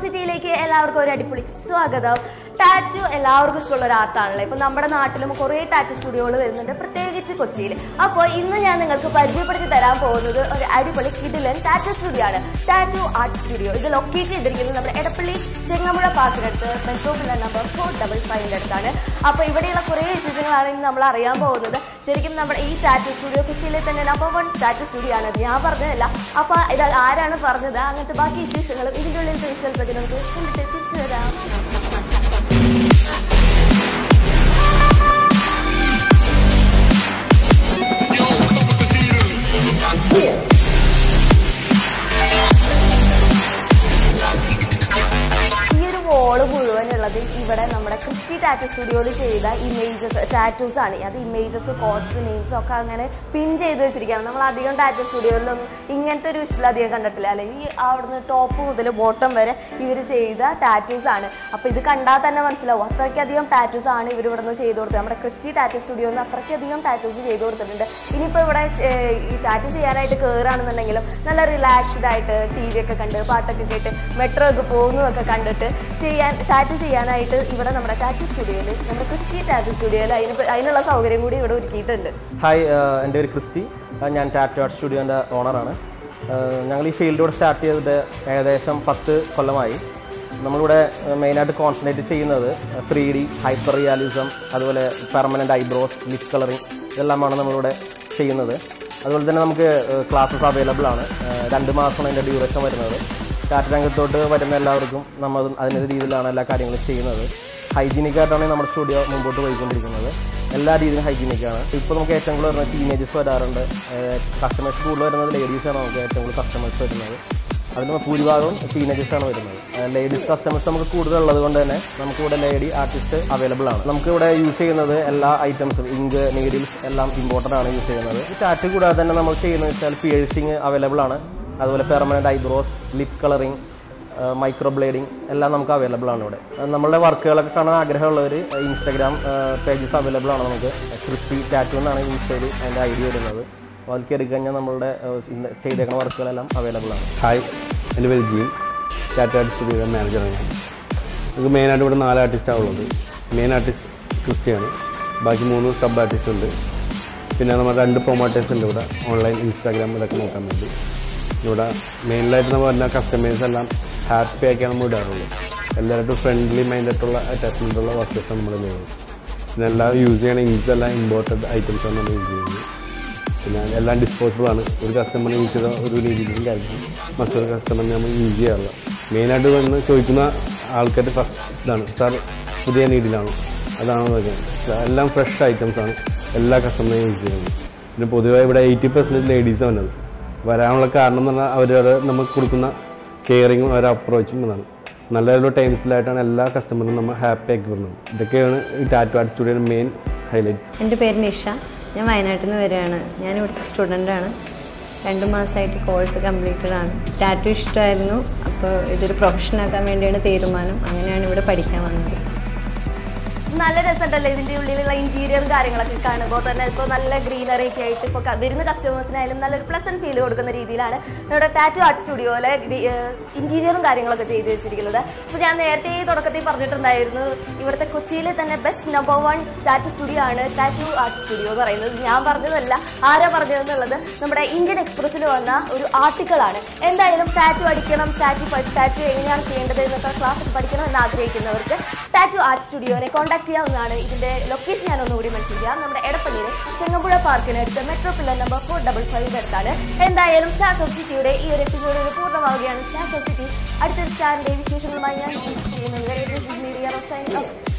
സിറ്റിയിലേക്ക് എല്ലാവർക്കും ഒരു അടിപൊളി സ്വാഗതം ടാറ്റു എല്ലാവർക്കും ഇഷ്ടമുള്ള ഒരു ആർട്ടാണല്ലോ ഇപ്പൊ നമ്മുടെ നാട്ടിലും കുറേ ടാറ്റു സ്റ്റുഡിയോകൾ വരുന്നുണ്ട് പ്രത്യേകിച്ച് കൊച്ചിയിൽ അപ്പോൾ ഇന്ന് ഞാൻ നിങ്ങൾക്ക് പരിചയപ്പെടുത്തി തരാൻ പോകുന്നത് ഒരു അടിപൊളി കിഡിലൻ ടാറ്റു സ്റ്റുഡിയോ ആണ് ടാറ്റു ആർട്ട് സ്റ്റുഡിയോ ഇത് ലൊക്കേറ്റ് ചെയ്തിരിക്കുന്നത് നമ്മുടെ എടപ്പള്ളി ചെങ്ങമ്പുഴ പാർക്കിനടുത്ത് metro pillar number four double ഫൈവിൻ്റെ അടുത്താണ് അപ്പോൾ ഇവിടെയുള്ള കുറേ വിശേഷങ്ങളാണ് ഇന്ന് നമ്മൾ അറിയാൻ പോകുന്നത് ശരിക്കും നമ്മുടെ ഈ ടാറ്റു സ്റ്റുഡിയോ കൊച്ചിയിലെ തന്നെ നമ്പർ വൺ ടാറ്റു സ്റ്റുഡിയോ ആണ് അത് ഞാൻ പറഞ്ഞതല്ല അപ്പോൾ ഇത് ആരാണ് പറഞ്ഞത് അങ്ങനത്തെ ബാക്കി വിശേഷങ്ങളും ഇതിൻ്റെ ഉള്ളിൽ വിശ്വൽപ്പത്തിൽ നമുക്ക് കണ്ടിട്ട് തിരിച്ചു വരാം ഈ ഒരു വോള് മുഴുവനുള്ളത് ഇവിടെ നമ്മുടെ ക്രിസ്റ്റി ടാറ്റു സ്റ്റുഡിയോയിൽ ചെയ്ത ഇമേജസ് ടാറ്റൂസ് ആണ് അത് ഇമേജസ് കോഡ്സ് നെയിംസ് ഒക്കെ അങ്ങനെ പിൻ ചെയ്ത് വെച്ചിരിക്കുകയാണ് നമ്മൾ അധികം ടാറ്റു സ്റ്റുഡിയോയിലൊന്നും ഇങ്ങനത്തെ ഒരു വിഷ്വൽ അധികം കണ്ടിട്ടില്ല അല്ലെങ്കിൽ അവിടുന്ന് ടോപ്പ് മുതൽ ബോട്ടം വരെ ഇവർ ചെയ്ത ടാറ്റൂസ് ആണ് അപ്പോൾ ഇത് കണ്ടാൽ തന്നെ മനസ്സിലാവും അത്രയ്ക്കധികം ടാറ്റൂസ് ആണ് ഇവർ ഇവിടെ നിന്ന് ചെയ്ത് കൊടുത്തത് നമ്മുടെ ക്രിസ്റ്റി ടാറ്റു സ്റ്റുഡിയോയിൽ നിന്ന് അത്രയ്ക്കധികം ടാറ്റൂസ് ചെയ്ത് കൊടുത്തിട്ടുണ്ട് ഇനിയിപ്പോൾ ഇവിടെ ഏർ, ഈ ടാറ്റു ചെയ്യാനായിട്ട് കയറുകയാണെന്നുണ്ടെങ്കിലും നല്ല റിലാക്സ്ഡ് ആയിട്ട് ടി വി ഒക്കെ കണ്ട് പാട്ടൊക്കെ കേട്ട് മെട്രോ ഒക്കെ പോകുന്നതൊക്കെ കണ്ടിട്ട് ചെയ്യാൻ ടാറ്റു ചെയ്യാനായിട്ട് ഇവിടെ നമ്മുടെ ടാറ്റു സ്റ്റുഡിയോയിൽ നമ്മുടെ ക്രിസ്റ്റി ടാറ്റു സ്റ്റുഡിയോയിൽ അതിന് പ- അതിനുള്ള സൗകര്യം കൂടി ഇവിടെ ഒരുക്കിയിട്ടുണ്ട് ഹായ് ആഹ് എൻ്റെ പേര് ക്രിസ്റ്റി ആഹ് ഞാൻ ടാറ്റു ആർട്ട് സ്റ്റുഡിയോൻ്റെ ഓണറാണ് ആഹ് ഞങ്ങൾ ഈ ഫീൽഡിലൂടെ സ്റ്റാർട്ട് ചെയ്തിട്ട് ഏകദേശം പത്ത് കൊല്ലമായി നമ്മളിവിടെ മെയിനായിട്ട് കോൺസെൻട്രേറ്റ് ചെയ്യുന്നത് ത്രീ ഡി ഹൈപ്പർ റിയാലിസം അതുപോലെ പെർമനൻ്റ് ഐബ്രോസ് ലിപ് കളറിങ് ഇതെല്ലാമാണ് നമ്മളിവിടെ ചെയ്യുന്നത് അതുപോലെ തന്നെ നമുക്ക് ക്ലാസ്സസ് അവൈലബിൾ ആണ് ആഹ് രണ്ട് മാസമാണ് അതിൻ്റെ ഡ്യൂറേഷൻ വരുന്നത് ടാറ്റ രംഗത്തോട്ട് വരുന്ന എല്ലാവർക്കും നമ്മൾ അതിൻ്റെ രീതിയിലാണ് എല്ലാ കാര്യങ്ങളും ചെയ്യുന്നത് ഹൈജീനിക് ആയിട്ടാണ് നമ്മുടെ സ്റ്റുഡിയോ മുമ്പോട്ട് പോയിക്കൊണ്ടിരിക്കുന്നത് എല്ലാ രീതിയിലും ഹൈജീനിക് ആണ് ഇപ്പോൾ നമുക്ക് ഏറ്റവും കൂടുതൽ വരുന്നത് ടീനേജേഴ്സ് വരാറുണ്ട് കസ്റ്റമേഴ്സ് കൂടുതൽ വരുന്നത് ലേഡീസാണ് നമുക്ക് ഏറ്റവും കൂടുതൽ കസ്റ്റമേഴ്സ് വരുന്നത് അതിൽ ഭൂരിഭാഗവും ടീനേജേഴ്സ് ആണ് വരുന്നത് ലേഡീസ് കസ്റ്റമേഴ്സ് നമുക്ക് കൂടുതൽ ഉള്ളത് കൊണ്ട് തന്നെ നമുക്ക് ഇവിടെ ലേഡി ആർട്ടിസ്റ്റ് അവൈലബിൾ ആണ് നമുക്ക് ഇവിടെ യൂസ് ചെയ്യുന്നത് എല്ലാ ഐറ്റംസും ഇങ്ക് നീഡിൽസ് എല്ലാം ഇമ്പോർട്ടൻ്റ് ആണ് യൂസ് ചെയ്യുന്നത് ഈ ടാറ്റ് കൂടാതെ തന്നെ നമ്മൾ ചെയ്യുന്നത് വെച്ചാൽ പിയേഴ്സിങ് അവൈലബിൾ ആണ് അതുപോലെ permanent eyebrows lip colouring microblading എല്ലാം നമുക്ക് അവൈലബിൾ ആണ് ഇവിടെ അഹ് നമ്മളുടെ വർക്കുകളൊക്കെ കാണാൻ ആഗ്രഹമുള്ളവർ ഇൻസ്റ്റാഗ്രാം പേജസ് അവൈലബിൾ ആണ് നമുക്ക് ക്രിസ്പി ടാറ്റു എന്നാണ് ഇൻസ്റ്റയിൽ അതിൻ്റെ ഐ ഡി വരുന്നത് അപ്പോൾ അതിൽ കയറി കഴിഞ്ഞാൽ നമ്മളുടെ അഹ് ഇന്ന് ചെയ്തേക്കുന്ന വർക്കുകളെല്ലാം അവൈലബിൾ ആണ് ഹായ് എൻ്റെ പേര് ജീൻ ടാറ്റ ആർട്ട് സ്റ്റുഡിയോ മാനേജറാണ് ഞാൻ നമുക്ക് മെയിനായിട്ട് ഇവിടെ നാല് ആർട്ടിസ്റ്റാണ് ഉള്ളത് മെയിൻ ആർട്ടിസ്റ്റ് ക്രിസ്റ്റിയാണ് ബാക്കി മൂന്ന് സബ് ആർട്ടിസ്റ്റ് ഉണ്ട് പിന്നെ നമ്മുടെ രണ്ട് പ്രൊമോട്ടേഴ്സ് ഉണ്ട് ഇവിടെ ഓൺലൈൻ ഇൻസ്റ്റാഗ്രാം ഇതൊക്കെ നോക്കാൻ വേണ്ടി ഇവിടെ മെയിനിലായിട്ട് നമ്മൾ എല്ലാ കസ്റ്റമേഴ്സ് എല്ലാം ഹാപ്പി ആക്കിയാണ് നമ്മൾ ഇടാറുള്ളത് എല്ലാവരും ഫ്രണ്ട്ലി മൈൻഡായിട്ടുള്ള അറ്റാച്ച്മെൻ്റ് ഉള്ള വർക്കേഴ്സാണ് നമ്മൾ ചെയ്യുന്നത് പിന്നെ എല്ലാം യൂസ് ചെയ്യണ ഇങ്സ് എല്ലാം ഇമ്പോർട്ടഡ് ഐറ്റംസാണ് നമ്മൾ യൂസ് ചെയ്യുന്നത് പിന്നെ എല്ലാം ഡിസ്പോസിബിൾ ആണ് ഒരു കസ്റ്റമറിന് യൂസ് ചെയ്ത ഒരു രീതിയിലും കാര്യം മറ്റൊരു കസ്റ്റമറിന് നമ്മൾ യൂസ് ചെയ്യാറില്ല മെയിനായിട്ട് വന്ന് ചോദിക്കുന്ന ആൾക്കാർ ഫസ്റ്റ് ഇതാണ് സാർ പുതിയ നീഡിലാണോ അതാണോ നോക്കുന്നത് എല്ലാം ഫ്രഷ് ഐറ്റംസ് ആണ് എല്ലാ കസ്റ്റമറും യൂസ് ചെയ്യുന്നത് പിന്നെ പൊതുവെ ഇവിടെ എയ്റ്റി പെർസെൻറ്റേജ് ലേഡീസ് വന്നത് വരാനുള്ള കാരണം എന്ന് പറഞ്ഞാൽ അവരവരെ നമുക്ക് കൊടുക്കുന്ന കെയറിങ്ങും അവരുടെ അപ്രോച്ചും എന്നാണ് നല്ല ടൈംസിലായിട്ടാണ് എല്ലാ കസ്റ്റമറും നമ്മൾ ഹാപ്പി ആക്കി വരുന്നത് ഇതൊക്കെയാണ് ഈ ടാറ്റു ആർട്ട് സ്റ്റുഡിയോയുടെ മെയിൻ ഹൈലൈറ്റ്സ് എൻ്റെ പേര് നിഷ ഞാൻ വയനാട്ടിൽ നിന്ന് വരികയാണ് ഞാൻ ഇവിടുത്തെ സ്റ്റുഡൻ്റാണ് രണ്ട് മാസമായിട്ട് കോഴ്സ് കംപ്ലീറ്റഡ് ആണ് ടാറ്റു ഇഷ്ടമായിരുന്നു അപ്പോൾ ഇതൊരു പ്രൊഫഷനാക്കാൻ വേണ്ടിയാണ് തീരുമാനം അങ്ങനെയാണ് ഇവിടെ പഠിക്കാൻ വന്നത് നല്ല രസമുണ്ടല്ലോ ഇതിന്റെ ഉള്ളിലുള്ള ഇന്റീരിയർ കാര്യങ്ങളൊക്കെ കാണുമ്പോൾ തന്നെ ഇപ്പോൾ നല്ല ഗ്രീനറി ഒക്കെ ആയിട്ട് ഇപ്പോൾ വരുന്ന കസ്റ്റമേഴ്സിനായാലും നല്ലൊരു പ്ലസന്റ് ഫീൽ കൊടുക്കുന്ന രീതിയിലാണ് നമ്മുടെ ടാറ്റു ആർട്ട് സ്റ്റുഡിയോയിലെ ഇന്റീരിയറും കാര്യങ്ങളൊക്കെ ചെയ്ത് വെച്ചിരിക്കുന്നത് ഇപ്പോൾ ഞാൻ നേരത്തെ തുടക്കത്തിൽ പറഞ്ഞിട്ടുണ്ടായിരുന്നു ഇവിടുത്തെ കൊച്ചിയിലെ തന്നെ best number one tattoo studio ആണ് ടാറ്റു ആർട്ട് സ്റ്റുഡിയോ എന്ന് പറയുന്നത് ഞാൻ പറഞ്ഞതല്ല ആരാ പറഞ്ഞതെന്നുള്ളത് നമ്മുടെ ഇന്ത്യൻ എക്സ്പ്രസ്സിൽ വന്ന ഒരു ആർട്ടിക്കിളാണ് എന്തായാലും ടാറ്റു അടിക്കണം ടാറ്റു ടാറ്റു എങ്ങനെയാണ് ചെയ്യേണ്ടത് എന്നൊക്കെ ക്ലാസ് പഠിക്കണം എന്ന് ആഗ്രഹിക്കുന്നവർക്ക് ടാറ്റു ആർട്ട് സ്റ്റുഡിയോനെ കോൺടാക്ട് ചെയ്യാവുന്നതാണ് ഇതിന്റെ ലൊക്കേഷൻ ഞാൻ ഒന്നുകൂടി മെൻഷൻ ചെയ്യാം നമ്മുടെ എടപ്പള്ളിയിലെ ചെങ്ങമ്പുഴ പാർക്കിനടുത്ത് metro pillar number four double five അടുത്താണ് എന്തായാലും സ്റ്റാർസ് ഓഫ് സിറ്റിയുടെ ഈ ഒരു എപ്പിസോഡിൽ പൂർണ്ണമാവുകയാണ് സ്റ്റാർസ് ഓഫ് സിറ്റി അടുത്തൊരു സ്റ്റാറിന്റെ വിശേഷങ്ങളുമായി ഞാൻ ചെയ്യുന്നത്